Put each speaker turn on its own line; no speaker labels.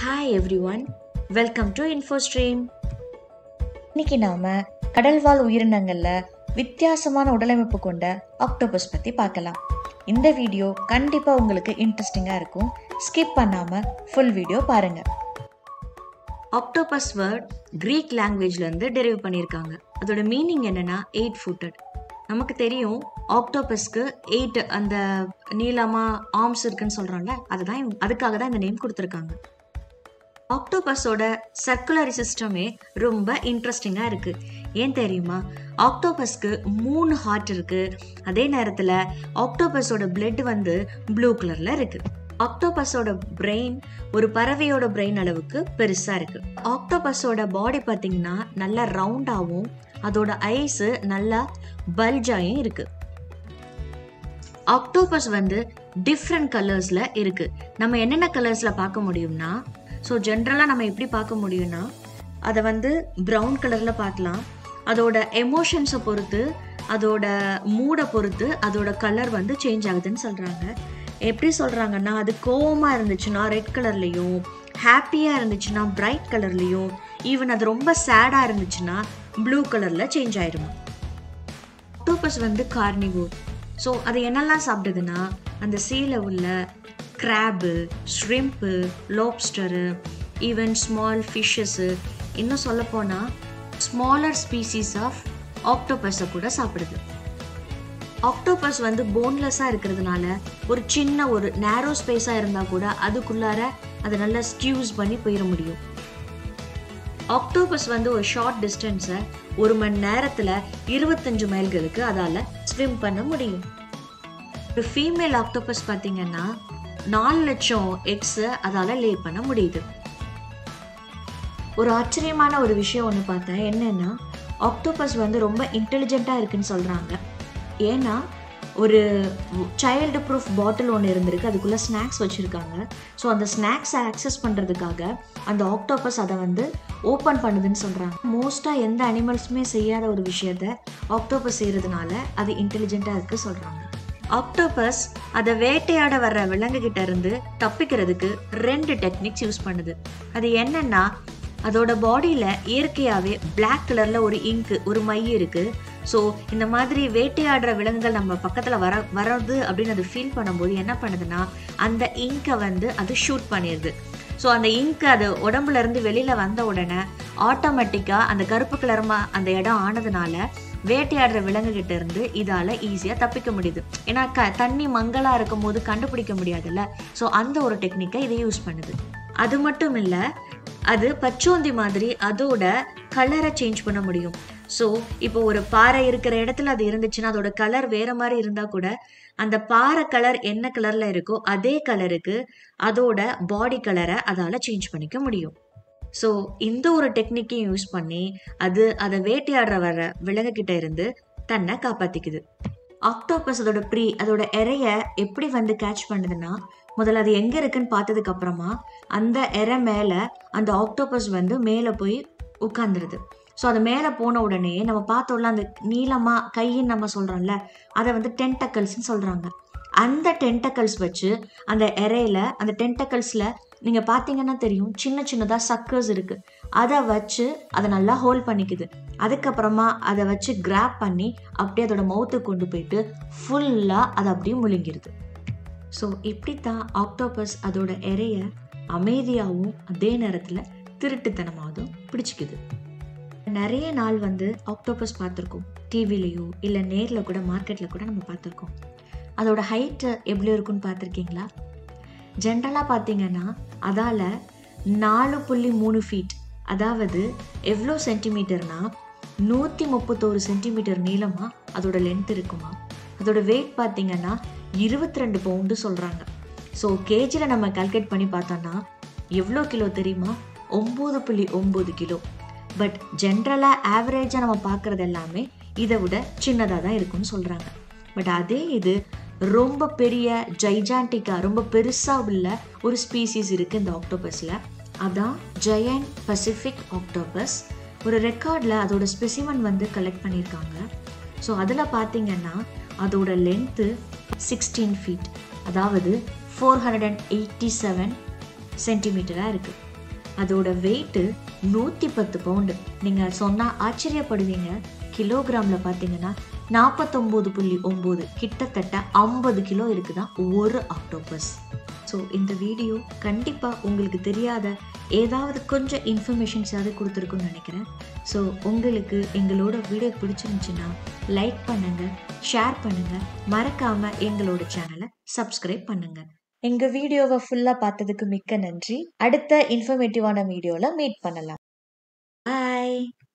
hi everyone welcome to Infostream
இன்னைக்கு நாம கடல்வாழ் உயிரினங்கள்ல வித்தியாசமான உடலமைப்பு கொண்ட ஆக்டோபஸ் பத்தி பார்க்கலாம் இந்த வீடியோ கண்டிப்பா உங்களுக்கு இன்ட்ரெஸ்டிங்கா இருக்கும் ஸ்கிப் பண்ணாம ஃபுல் வீடியோ பாருங்க
ஆக்டோபஸ் வேர்ட் கிரீக் லாங்குவேஜ்லேருந்து டெரிவ் பண்ணியிருக்காங்க அதோட மீனிங் என்னன்னா எயிட் ஃபுட்டட் நமக்கு தெரியும் ஆக்டோபஸ்க்கு எயிட் அந்த நீளமாக ஆர்ம்ஸ் இருக்குன்னு சொல்கிறாங்க அதுதான் இவங்க- அதுக்காக தான் இந்த நேம் கொடுத்துருக்காங்க ஆக்டோபஸோட சர்க்குலரி சிஸ்டமே ரொம்ப இன்ட்ரெஸ்டிங்காக இருக்குது ஏன் தெரியுமா ஆக்டோபஸ்க்கு மூணு ஹார்ட் இருக்குது அதே நேரத்தில் ஆக்டோபஸோட பிளட் வந்து ப்ளூ கலரில் இருக்குது ஆக்டோபஸோட பிரெயின் ஒரு பறவையோட பிரெயின் அளவுக்கு பெருசாக இருக்குது ஆக்டோபஸோட பாடி பார்த்தீங்கன்னா நல்லா ரவுண்டாகவும் அதோட ஐஸு நல்லா பல்ஜாயும் இருக்குது ஆக்டோபஸ் வந்து டிஃப்ரெண்ட் கலர்ஸில் இருக்குது நம்ம என்னென்ன கலர்ஸில் பார்க்க முடியும்னா ஸோ ஜென்ரலாக நம்ம எப்படி பார்க்க முடியும்னா அதை வந்து ப்ரௌன் கலரில் பார்க்கலாம் அதோட எமோஷன்ஸை பொறுத்து அதோட மூடை பொறுத்து அதோட கலர் வந்து சேஞ்ச் ஆகுதுன்னு சொல்கிறாங்க எப்படி சொல்கிறாங்கன்னா அது கோவமாக இருந்துச்சுன்னா ரெட் கலர்லேயும் ஹாப்பியாக இருந்துச்சுன்னா பிரைட் கலர்லேயும் ஈவன் அது ரொம்ப சேடாக இருந்துச்சுன்னா ப்ளூ கலரில் சேஞ்ச் ஆயிடுமா ஆக்டோபஸ் வந்து கார்னிவோர் ஸோ அது என்னெல்லாம் சாப்பிடுதுன்னா அந்த சீல உள்ள crab shrimp lobster even small fishes இன்னும் சொல்லப்போனால் ஸ்மாலர் ஸ்பீசிஸ் ஆஃப் ஆக்டோபஸை கூட சாப்பிடுது ஆக்டோபஸ் வந்து போன்லெஸ்ஸாக இருக்கிறதுனால ஒரு சின்ன ஒரு நேரோ ஸ்பேஸாக இருந்தால் கூட அதுக்குள்ளார அதை நல்லா ஸ்கியூஸ் பண்ணி போயிட முடியும் ஆக்டோபஸ் வந்து ஒரு ஷார்ட் டிஸ்டன்ஸை ஒரு மணி நேரத்தில் இருபத்தஞ்சு மைல்களுக்கு அதால் ஸ்விம் பண்ண முடியும் ஒரு ஃபீமேல் ஆக்டோபஸ் பார்த்தீங்கன்னா நாலு லட்சம் எக்ஸை அதால் லே பண்ண முடியுது ஒரு ஆச்சரியமான ஒரு விஷயம் ஒன்று பார்த்தேன் என்னன்னா ஆக்டோபஸ் வந்து ரொம்ப இன்டெலிஜென்ட்டாக இருக்குன்னு சொல்கிறாங்க ஏன்னா ஒரு சைல்டு ப்ரூஃப் பாட்டில் ஒன்று இருந்திருக்கு அதுக்குள்ளே ஸ்நாக்ஸ் வச்சுருக்காங்க ஸோ அந்த ஸ்நாக்ஸை ஆக்சஸ் பண்ணுறதுக்காக அந்த ஆக்டோபஸ் அதை வந்து ஓப்பன் பண்ணுதுன்னு சொல்கிறாங்க மோஸ்ட்டாக எந்த அனிமல்ஸுமே செய்யாத ஒரு விஷயத்த ஆக்டோபஸ் செய்கிறதுனால அது இன்டெலிஜென்ட்டாக இருக்குது சொல்கிறாங்க ஆக்டோபஸ் அதை வேட்டையாட வர்ற விலங்குகிட்ட இருந்து தப்பிக்கிறதுக்கு ரெண்டு டெக்னிக்ஸ் யூஸ் பண்ணுது அது என்னன்னா அதோட பாடியில் இயற்கையாகவே Black கலரில் ஒரு இங்கு ஒரு மை இருக்குது ஸோ இந்த மாதிரி வேட்டையாடுற விலங்குகள் நம்ம பக்கத்தில் வர வர்றது அப்படின்னு அது ஃபீல் பண்ணும்போது என்ன பண்ணுதுன்னா அந்த இங்கை வந்து அது ஷூட் பண்ணிடுது ஸோ அந்த இங்க் அது உடம்புல இருந்து வெளியில் வந்த உடனே ஆட்டோமேட்டிக்காக அந்த கருப்பு கலரமா அந்த இடம் ஆனதுனால வேட்டையாடுற விலங்குகிட்ட இருந்து இதால் ஈஸியாக தப்பிக்க முடியுது ஏன்னா க தண்ணி மங்கலாக இருக்கும் போது கண்டுபிடிக்க முடியாதுல்ல ஸோ அந்த ஒரு டெக்னிக்கை இதை யூஸ் பண்ணுது அது மட்டும் இல்லை அது பச்சோந்தி மாதிரி அதோட கலரை சேஞ்ச் பண்ண முடியும் ஸோ இப்போ ஒரு பாறை இருக்கிற இடத்துல அது இருந்துச்சுன்னா அதோட கலர் வேற மாதிரி இருந்தால் கூட அந்த பாறை கலர் என்ன கலரில் இருக்கோ அதே கலருக்கு அதோட பாடி கலரை அதால் சேஞ்ச் பண்ணிக்க முடியும் ஸோ இந்த ஒரு டெக்னிக்கையும் யூஸ் பண்ணி அது அதை வேட்டையாடுற வர விலங்குகிட்ட இருந்து தன்னை காப்பாற்றிக்குது ஆக்டோபஸ் அதோட ப்ரீ அதோட இறைய எப்படி வந்து கேட்ச் பண்ணுதுன்னா முதல்ல அது எங்கே இருக்குன்னு பார்த்ததுக்கு அப்புறமா அந்த இறை மேலே அந்த ஆக்டோபஸ் வந்து மேலே போய் உட்காந்துருது ஸோ அது மேலே போன உடனே நம்ம பார்த்தோம்ல அந்த நீளமாக கையின்னு நம்ம சொல்கிறோம்ல அதை வந்து டென்டக்கல்ஸ்னு சொல்கிறாங்க அந்த டென்டக்கல்ஸ் வச்சு அந்த இறையில அந்த டென்டக்கல்ஸில் நீங்கள் பார்த்தீங்கன்னா தெரியும் சின்ன சின்னதாக சக்கர்ஸ் இருக்குது அதை வச்சு அதை நல்லா ஹோல்ட் பண்ணிக்குது அதுக்கப்புறமா அதை வச்சு கிராப் பண்ணி அப்படியே அதோட மவுத்துக்கு கொண்டு போயிட்டு ஃபுல்லாக அதை அப்படியே முழுங்கிருது ஸோ இப்படி தான் ஆக்டோபஸ் அதோட இறைய அமைதியாகவும் அதே நேரத்தில் திருட்டுத்தனமாகவும் பிடிச்சிக்குது நிறைய நாள் வந்து ஆக்டோபஸ் பார்த்துருக்கோம் டிவிலையோ இல்லை நேரில் கூட மார்க்கெட்டில் கூட நம்ம பார்த்துருக்கோம் அதோட ஹைட்டு எப்படி இருக்குன்னு பார்த்துருக்கீங்களா ஜென்ரலாக பார்த்தீங்கன்னா அதால் நாலு புள்ளி மூணு ஃபீட் அதாவது எவ்வளோ சென்டிமீட்டர்னா நூற்றி முப்பத்தோரு சென்டிமீட்டர் நீளமாக அதோட லென்த் இருக்குமா அதோட வெயிட் பார்த்தீங்கன்னா இருபத்தி ரெண்டு பவுண்டு சொல்கிறாங்க ஸோ கேஜியில் நம்ம கால்குலேட் பண்ணி பார்த்தோன்னா எவ்வளோ கிலோ தெரியுமா ஒம்பது புள்ளி ஒம்பது கிலோ பட் ஜென்ரலாக ஆவரேஜாக நம்ம பார்க்குறது எல்லாமே இதை விட சின்னதாக தான் இருக்கும்னு சொல்கிறாங்க பட் அதே இது ரொம்ப பெரிய ஜைஜான்டிக்காக ரொம்ப பெருசாக உள்ள ஒரு ஸ்பீசிஸ் இருக்குது இந்த ஆக்டோபஸில் அதான் ஜெயண்ட் பசிபிக் ஆக்டோபஸ் ஒரு ரெக்கார்டில் அதோட ஸ்பெசிமன் வந்து கலெக்ட் பண்ணியிருக்காங்க ஸோ அதில் பார்த்தீங்கன்னா அதோட லென்த்து சிக்ஸ்டீன் ஃபீட் அதாவது four hundred and eighty seven சென்டிமீட்டராக இருக்குது அதோட வெயிட்டு நூற்றி பத்து பவுண்டு நீங்கள் சொன்னால் ஆச்சரியப்படுவீங்க கிலோகிராமில் பார்த்தீங்கன்னா நாற்பத்தொம்போது புள்ளி ஒம்பது கிட்டத்தட்ட ஐம்பது கிலோ இருக்குதான் ஒரு ஆக்டோபஸ் ஸோ இந்த வீடியோ கண்டிப்பாக உங்களுக்கு தெரியாத ஏதாவது கொஞ்சம் இன்ஃபர்மேஷன்ஸாவது கொடுத்துருக்குன்னு நினைக்கிறேன் ஸோ உங்களுக்கு எங்களோட வீடியோ பிடிச்சிருந்துச்சுன்னா லைக் பண்ணுங்கள் ஷேர் பண்ணுங்கள் மறக்காமல் எங்களோட சேனலை சப்ஸ்கிரைப் பண்ணுங்கள்
எங்க வீடியோவை ஃபுல்லா பார்த்ததுக்கு மிக்க நன்றி அடுத்த இன்ஃபர்மேட்டிவான வீடியோல மீட் பண்ணலாம்
பாய்